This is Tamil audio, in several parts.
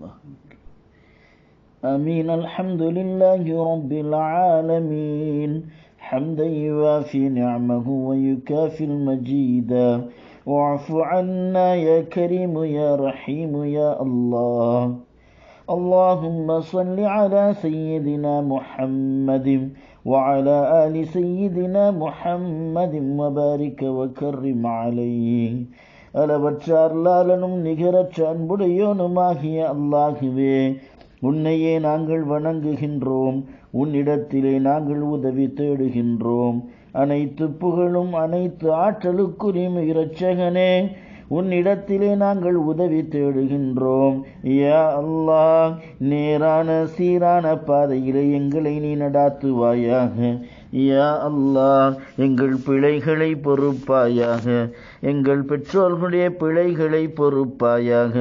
آمين الحمد لله رب العالمين حمدا يوافي نعمه ويكافي المجيدا واعف عنا يا كريم يا رحيم يا الله اللهم صل على سيدنا محمد وعلى آل سيدنا محمد وبارك وكرم عليه அளவற்ற அருளாளனும் நிகரற்ற அன்புடையோனுமாகிய அல்லாகுவே உன்னையே நாங்கள் வணங்குகின்றோம் உன்னிடத்திலே நாங்கள் உதவி தேடுகின்றோம் அனைத்து புகழும் அனைத்து ஆற்றலுக்குரிமை இரட்சகனே உன்னிடத்திலே நாங்கள் உதவி தேடுகின்றோம் யா அல்லாஹ் நேரான சீரான பாதையிலே எங்களை நீ நடாத்துவாயாக யா அல்லாஹ் எங்கள் பிழைகளை பொறுப்பாயாக எங்கள் பெற்றோர்களுடைய பிழைகளை பொறுப்பாயாக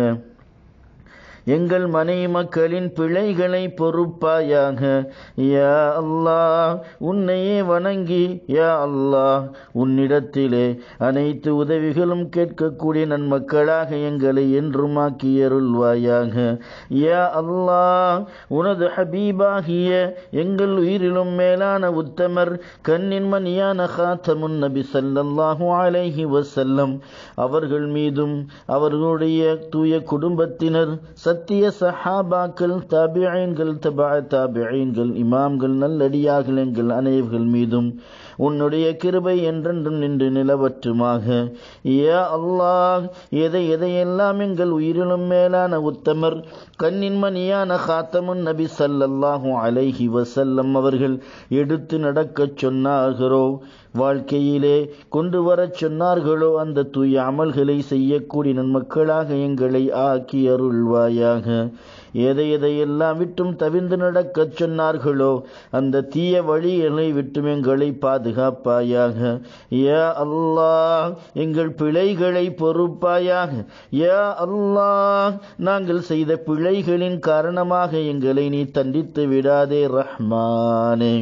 எங்கள் மனை மக்களின் பிழைகளை பொறுப்பாயாக யா அல்லாஹ் உன்னையே வணங்கி யா அல்லாஹ் உன்னிடத்திலே அனைத்து உதவிகளும் கேட்கக்கூடிய நன்மக்களாக எங்களை என்றும் ஆக்கியருள்வாயாக யா அல்லாஹ் உனது ஹபீபாகிய எங்கள் உயிரிலும் மேலான உத்தமர் கண்ணின் மணியான காத்தமுன் நபி சல்லல்லாஹு அலைஹி வசல்லம் அவர்கள் மீதும் அவர்களுடைய தூய குடும்பத்தினர் சத்திய சஹாபாக்கள் தாபியன்கள் தபா தாபியன்கள் இமாம்கள் நல்லடியார்கள் எங்கள் அனைவர்கள் மீதும் உன்னுடைய கிருபை என்றென்றும் நின்று நிலவற்றுமாக ஏ அல்லாஹ் எதை எதையெல்லாம் எங்கள் உயிரிலும் மேலான உத்தமர் கண்ணின் மணியான காத்தமுன் நபி சல்லல்லாஹு அலைஹி வசல்லம் அவர்கள் எடுத்து நடக்கச் சொன்னார்களோ வாழ்க்கையிலே கொண்டு வரச் சொன்னார்களோ அந்த தூய அமல்களை செய்யக்கூடிய நன்மக்களாக எங்களை ஆக்கி அருள்வாயாக எதை எதையெல்லாம் விட்டும் தவிர்ந்து நடக்கச் சொன்னார்களோ அந்த தீய வழிகளை விட்டும் எங்களை பாதுகாப்பாயாக யா அல்லாஹ் எங்கள் பிழைகளை பொறுப்பாயாக யா அல்லாஹ் நாங்கள் செய்த பிழைகளின் காரணமாக எங்களை நீ தண்டித்து விடாதே ரஹ்மானே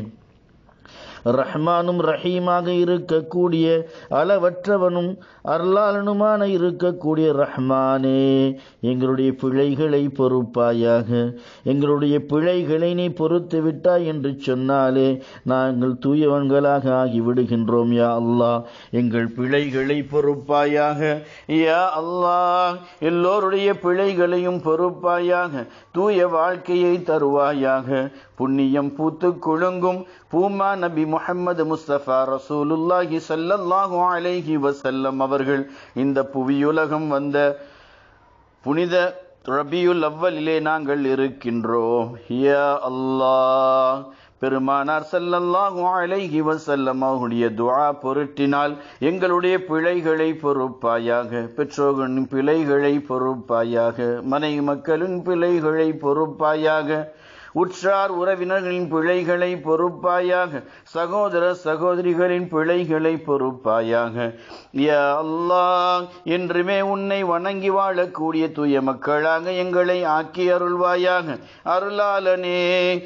ரஹ்மானும் ரஹீமாக இருக்கக்கூடிய அளவற்றவனும் அருளாளனுமான இருக்கக்கூடிய ரஹ்மானே எங்களுடைய பிழைகளை பொறுப்பாயாக எங்களுடைய பிழைகளை நீ பொறுத்து விட்டாய் என்று சொன்னாலே நாங்கள் தூயவன்களாக ஆகிவிடுகின்றோம் யா அல்லாஹ் எங்கள் பிழைகளை பொறுப்பாயாக யா அல்லாஹ் எல்லோருடைய பிழைகளையும் பொறுப்பாயாக தூய வாழ்க்கையை தருவாயாக புண்ணியம் பூத்து குலுங்கும் பூமா நபி முஹம்மது முஸ்தபா ரசூலுல்லாஹி சல்லல்லாஹு அலைஹி வசல்லம் அவர்கள் இந்த புவியுலகம் வந்த புனித ரபியுல் அவ்வலிலே நாங்கள் இருக்கின்றோம் யா அல்லாஹ் பெருமானார் சல்லல்லாஹு அலைஹி வசல்லம் அவருடைய துஆ பொருட்டினால் எங்களுடைய பிழைகளை பொறுப்பாயாக பெற்றோர்களின் பிழைகளை பொறுப்பாயாக மனை மக்களின் பிழைகளை பொறுப்பாயாக உற்றார் உறவினர்களின் பிழைகளை பொறுப்பாயாக சகோதர சகோதரிகளின் பிழைகளை பொறுப்பாயாக யா அல்லாஹ் என்றுமே உன்னை வணங்கி வாழக்கூடிய தூய மக்களாக எங்களை ஆக்கி அருள்வாயாக அருளாளனே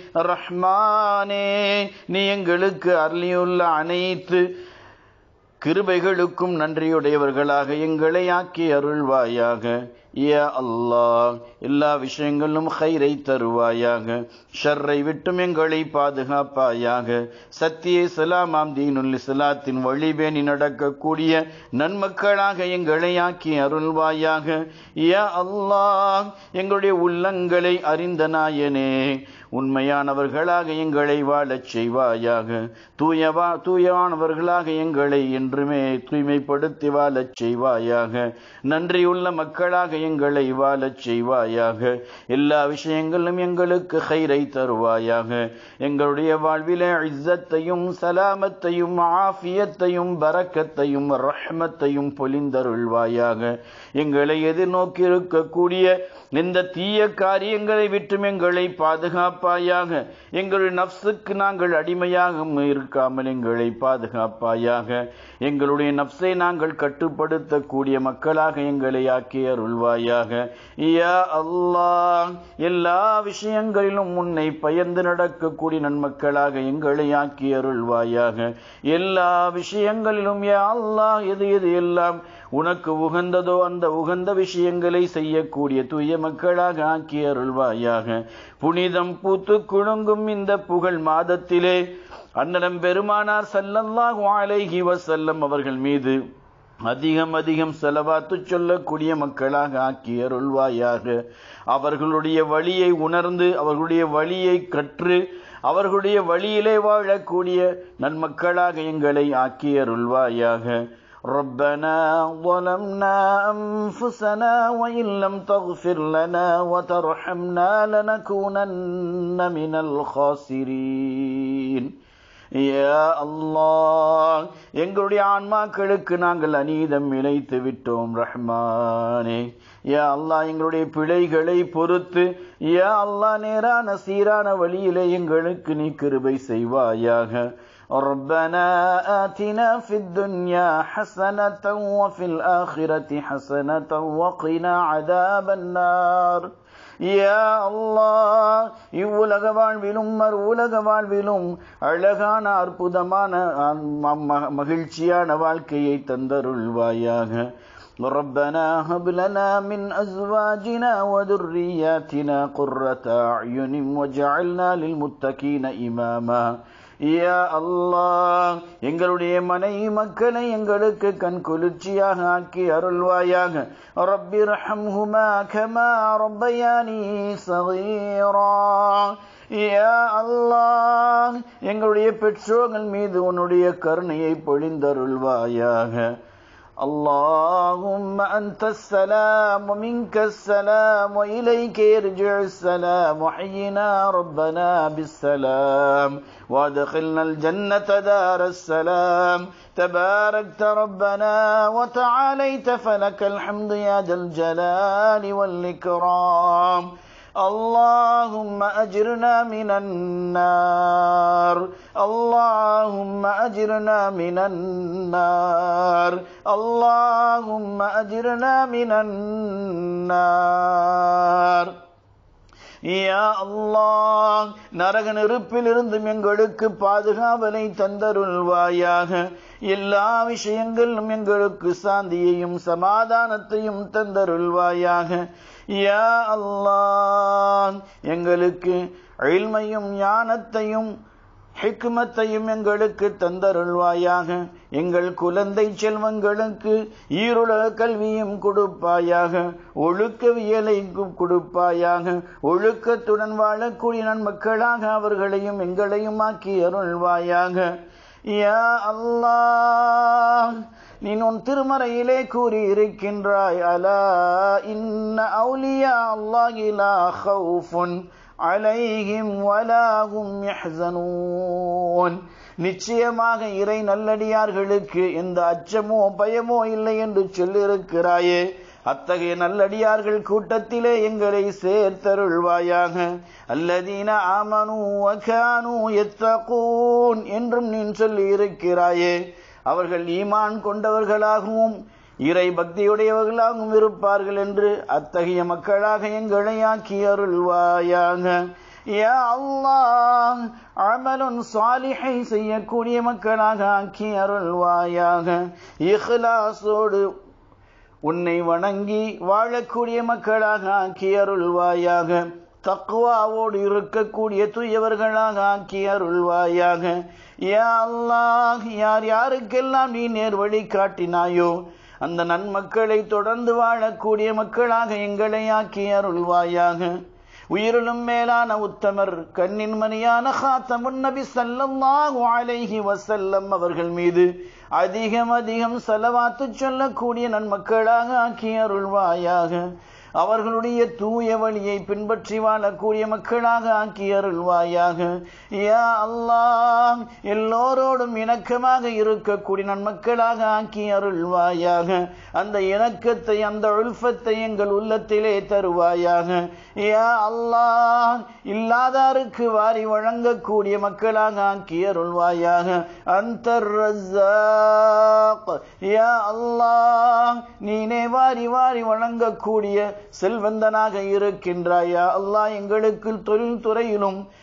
ரஹ்மானே நீ எங்களுக்கு அருளியுள்ள அனைத்து கிருபைகளுக்கும் நன்றியுடையவர்களாக எங்களை ஆக்கி அருள்வாயாக யா அல்லாஹ் எல்லா விஷயங்களிலும் ஹைரை தருவாயாக ஷர்ரை விட்டும் எங்களை பாதுகாப்பாயாக சத்திய சலாமாம் தீனுல் இஸ்லாத்தின் வழிபேணி நடக்கக்கூடிய நன்மக்களாக எங்களை ஆக்கி அருள்வாயாக யா அல்லாஹ் எங்களுடைய உள்ளங்களை அறிந்த நாயனே உண்மையானவர்களாக எங்களை வாழச் செய்வாயாக தூயவா தூயவானவர்களாக எங்களை என்றுமே தூய்மைப்படுத்தி வாழச் செய்வாயாக நன்றியுள்ள மக்களாக எங்களை வாழச் செய்வாயாக எல்லா விஷயங்களும் எங்களுக்கு ஹைரை தருவாயாக எங்களுடைய வாழ்விலே இஸ்ஸத்தையும் சலாமத்தையும் ஆஃபியத்தையும் பரக்கத்தையும் ரஹ்மத்தையும் பொலிந்தருள்வாயாக எங்களை எதிர்நோக்கி இருக்கக்கூடிய இந்த தீய காரியங்களை விட்டும் எங்களை பாதுகாப்பாயாக எங்களுடைய நப்சுக்கு நாங்கள் அடிமையாக இருக்காமல் எங்களை பாதுகாப்பாயாக எங்களுடைய நப்சை நாங்கள் கட்டுப்படுத்தக்கூடிய மக்களாக எங்களை ஆக்கி அருள்வாயாக யா அல்லாஹ் எல்லா விஷயங்களிலும் உன்னை பயந்து நடக்கக்கூடிய நன்மக்களாக எங்களை ஆக்கி அருள்வாயாக எல்லா விஷயங்களிலும் யா அல்லாஹ் எது எது எல்லாம் உனக்கு உகந்ததோ அந்த உகந்த விஷயங்களை செய்யக்கூடிய தூய மக்களாக ஆக்கி அருள்வாயாக புனிதம் பூத்து குலுங்கும் இந்த புகழ் மாதத்திலே அன்னலம் பெருமானார் சல்லல்லாஹு அலைஹி வசல்லம் அவர்கள் மீது அதிகம் அதிகம் செலவாத்து சொல்லக்கூடிய மக்களாக ஆக்கி அருள்வாயாக அவர்களுடைய வழியை உணர்ந்து அவர்களுடைய வழியை கற்று அவர்களுடைய வழியிலே வாழக்கூடிய நன்மக்களாக எங்களை ஆக்கி அருள்வாயாக ربنا ظلمنا أنفسنا وإن لم تغفر لنا وترحمنا لنكونن من الخاسرين யா அல்லாஹ் எங்களுடைய ஆன்மாக்களுக்கு நாங்கள் அநீதம் இணைத்து விட்டோம் ரஹ்மானே யா அல்லாஹ் எங்களுடைய பிழைகளை பொறுத்து யா அல்லாஹ் நேரான சீரான வழியிலே எங்களுக்கு நீ கிருபை செய்வாயாக ربنا آتنا في الدنيا حسنة وفي الآخرة حسنة وقنا عذاب النار யா அல்லாஹ் இவ்வுலக வாழ்விலும் மறு உலக வாழ்விலும் அழகான அற்புதமான மகிழ்ச்சியான வாழ்க்கையை தந்தருள்வாயாக ربنا هب لنا من أزواجنا وذرياتنا قرة أعين وجعلنا للمتقين إماما யா அல்லாஹ் எங்களுடைய மனைவி மக்களை எங்களுக்கு கண் குளிர்ச்சியாக ஆக்கி அருள்வாயாக ரப்பி ரஹம்ஹுமா கமா ரப்பயானி சகீரா யா அல்லாஹ் எங்களுடைய பெற்றோர்கள் மீது உன்னுடைய கருணையை பொழிந்தருள்வாயாக اللهم أنت السلام ومنك السلام وإليك يرجع السلام وحينا ربنا بالسلام وادخلنا الجنة دار السلام تباركت ربنا وتعاليت فلك الحمد يا ذا الجلال والإكرام اللهم أجرنا من النار اللهم أجرنا من النار اللهم أجرنا من النار யா அல்லாஹ் நரக நெருப்பிலிருந்தும் எங்களுக்கு பாதுகாவலை தந்தருள்வாயாக எல்லா விஷயங்களிலும் எங்களுக்கு சாந்தியையும் சமாதானத்தையும் தந்தருள்வாயாக யா அல்லாஹ் எங்களுக்கு அழிமையும் ஞானத்தையும் ஹிக்மத்தையும் எங்களுக்கு தந்தருள்வாயாக எங்கள் குழந்தை செல்வங்களுக்கு ஈருலக கல்வியும் கொடுப்பாயாக ஒழுக்கவியலை கொடுப்பாயாக ஒழுக்கத்துடன் வாழக்கூடிய நன்மக்களாக அவர்களையும் எங்களையும் ஆக்கி அருள்வாயாக யா அல்லாஹ் நீ உன் திருமறையிலே கூறியிருக்கின்றாய் அலா இன்ன அவுலியா அல்லாஹி லா ஹவுஃபுன் அலைஹிம் வலாஹும் யஹ்சனூன் நிச்சயமாக இறை நல்லடியார்களுக்கு எந்த அச்சமோ பயமோ இல்லை என்று சொல்லியிருக்கிறாயே அத்தகைய நல்லடியார்கள் கூட்டத்திலே எங்களை சேர்த்தருள்வாயாக அல்லதீன ஆமனு வகானு எத்தகூன் என்றும் நீ சொல்லி இருக்கிறாயே அவர்கள் ஈமான் கொண்டவர்களாகவும் இறை பக்தியுடையவர்களாகவும் இருப்பார்கள் என்று அத்தகைய மக்களாக எங்களை ஆக்கி அருள்வாயாக யா அல்லாஹ் அமலுன் சாலிஹை செய்யக்கூடிய மக்களாக ஆக்கி அருள்வாயாக இஹ்லாசோடு உன்னை வணங்கி வாழக்கூடிய மக்களாக ஆக்கி அருள்வாயாக தக்குவாவோடு இருக்கக்கூடிய தூயவர்களாக ஆக்கி அருள்வாயாக யா அல்லாஹ் யார் யாருக்கெல்லாம் நீ நேர் வழி காட்டினாயோ அந்த நன்மக்களை தொடர்ந்து வாழக்கூடிய மக்களாக எங்களை ஆக்கி அருள்வாயாக உயிரிலும் மேலான உத்தமர் கண்ணின் மணியான ஹாத்தமுன் நபி சல்லல்லாஹு அலைஹி வசல்லம் அவர்கள் மீது அதிகம் அதிகம் செலவாத்து சொல்லக்கூடிய நன்மக்களாக ஆக்கி அருள்வாயாக அவர்களுடைய தூய வழியை பின்பற்றி வாழக்கூடிய மக்களாக ஆக்கி அருள்வாயாக யா அல்லாஹ் எல்லோரோடும் இணக்கமாக இருக்கக்கூடிய நன்மக்களாக ஆக்கி அருள்வாயாக அந்த இணக்கத்தை அந்த உல்ஃபத்தை எங்கள் உள்ளத்திலே தருவாயாக யா அல்லாஹ் இல்லாதாருக்கு வாரி வழங்கக்கூடிய மக்களாக ஆக்கி அருள்வாயாக அந்தர் யா அல்லாஹ் நீனே வாரி வாரி வழங்கக்கூடிய செல்வந்தனாக இருக்கின்றாயா அல்லாஹ் எங்களுக்கு தொழில் துறையிலும்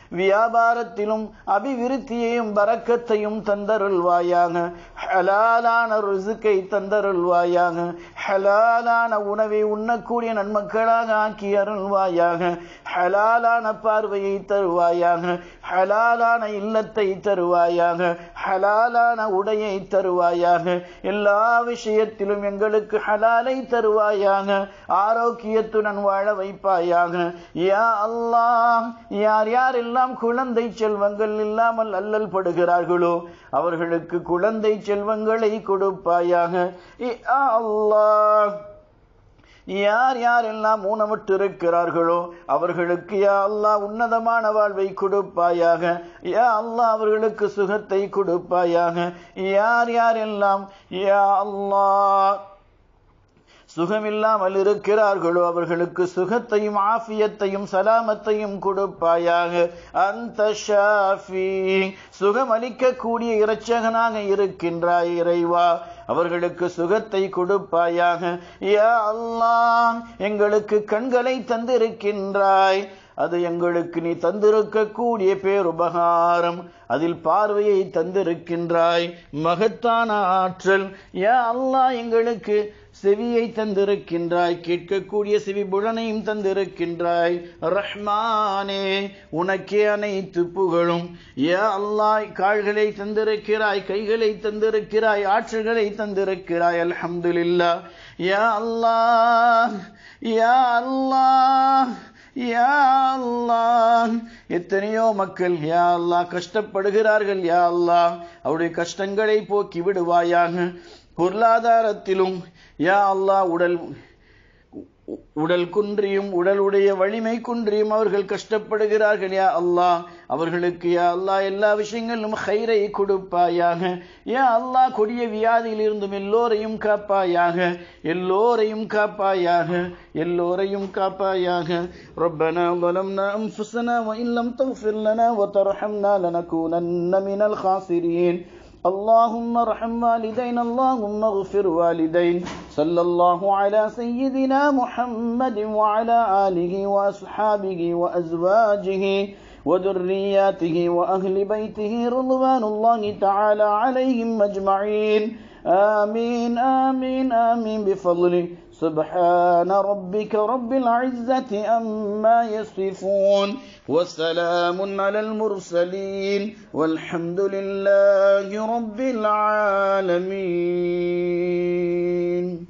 வியாபாரத்திலும் அபிவிருத்தியையும் பறக்கத்தையும் தந்தருள்வாயாக ஹலாலான ருசுக்கை தந்தருள்வாயாக ஹலாலான உணவை உண்ணக்கூடிய நன்மக்களாக ஆக்கி அருள்வாயாக ஹலாலான பார்வையை தருவாயாக ஹலாலான இல்லத்தை தருவாயாக ஹலாலான உடையை தருவாயாக எல்லா விஷயத்திலும் எங்களுக்கு ஹலாலை தருவாயாக ஆரோக்கியத்துடன் வாழ வைப்பாயாக யா அல்லாஹ் யார் யாரெல்லாம் குழந்தை செல்வங்கள் இல்லாமல் அல்லல் படுகிறார்களோ அவர்களுக்கு குழந்தை செல்வங்களை கொடுப்பாயாக யா அல்லாஹ் யார் யாரெல்லாம் ஊனமிட்டு இருக்கிறார்களோ அவர்களுக்கு யா அல்லாஹ் உன்னதமான வாழ்வை கொடுப்பாயாக யா அல்லாஹ் அவர்களுக்கு சுகத்தை கொடுப்பாயாக யார் யாரெல்லாம் யா அல்லாஹ் சுகமில்லாமல் இருக்கிறார்களோ அவர்களுக்கு சுகத்தையும் ஆஃபியத்தையும் சலாமத்தையும் கொடுப்பாயாக அந்த ஷாஃபி சுகம் அளிக்கக்கூடிய இரட்சகனாக இருக்கின்றாய் இறைவா அவர்களுக்கு சுகத்தை கொடுப்பாயாக யா அல்லாஹ் எங்களுக்கு கண்களை தந்திருக்கின்றாய் அது எங்களுக்கு நீ தந்திருக்கக்கூடிய பேருபகாரம் அதில் பார்வையை தந்திருக்கின்றாய் மகத்தான ஆற்றல் யா அல்லாஹ் எங்களுக்கு செவியை தந்திருக்கின்றாய் கேட்கக்கூடிய செவி புலனையும் தந்திருக்கின்றாய் ரஹ்மானே உனக்கே அனைத்து புகழும் யா அல்லாஹ் கால்களை தந்திருக்கிறாய் கைகளை தந்திருக்கிறாய் ஆற்றல்களை தந்திருக்கிறாய் அல்ஹம்துலில்லா யா அல்லாஹ் யா அல்லாஹ் யா அல்லாஹ் எத்தனையோ மக்கள் யா அல்லாஹ் கஷ்டப்படுகிறார்கள் யா அல்லாஹ் அவருடைய கஷ்டங்களை போக்கி விடுவாயாக பொருளாதாரத்திலும் யா அல்லாஹ் உடல் உடல் குன்றியும் உடலுடைய வலிமை குன்றியும் அவர்கள் கஷ்டப்படுகிறார்கள் யா அல்லாஹ் அவர்களுக்கு யா அல்லாஹ் எல்லா விஷயங்களிலும் ஹைரை கொடுப்பாயாக யா அல்லாஹ் கொடிய வியாதியில் இருந்தும் எல்லோரையும் காப்பாயாக எல்லோரையும் காப்பாயாக எல்லோரையும் காப்பாயாக ربنا ظلمنا أنفسنا وإن لم تغفر لنا وترحمنا لنكونن من الخاسرين اللهم ارحم والدينا اللهم اغفر والدين صلى الله على سيدنا محمد وعلى آله وأصحابه وأزواجه وذرياته وأهل بيته رضوان الله تعالى عليهم أجمعين آمين آمين آمين بفضله سبحان ربك رب العزة أما يصفون وسلام على المرسلين والحمد لله رب العالمين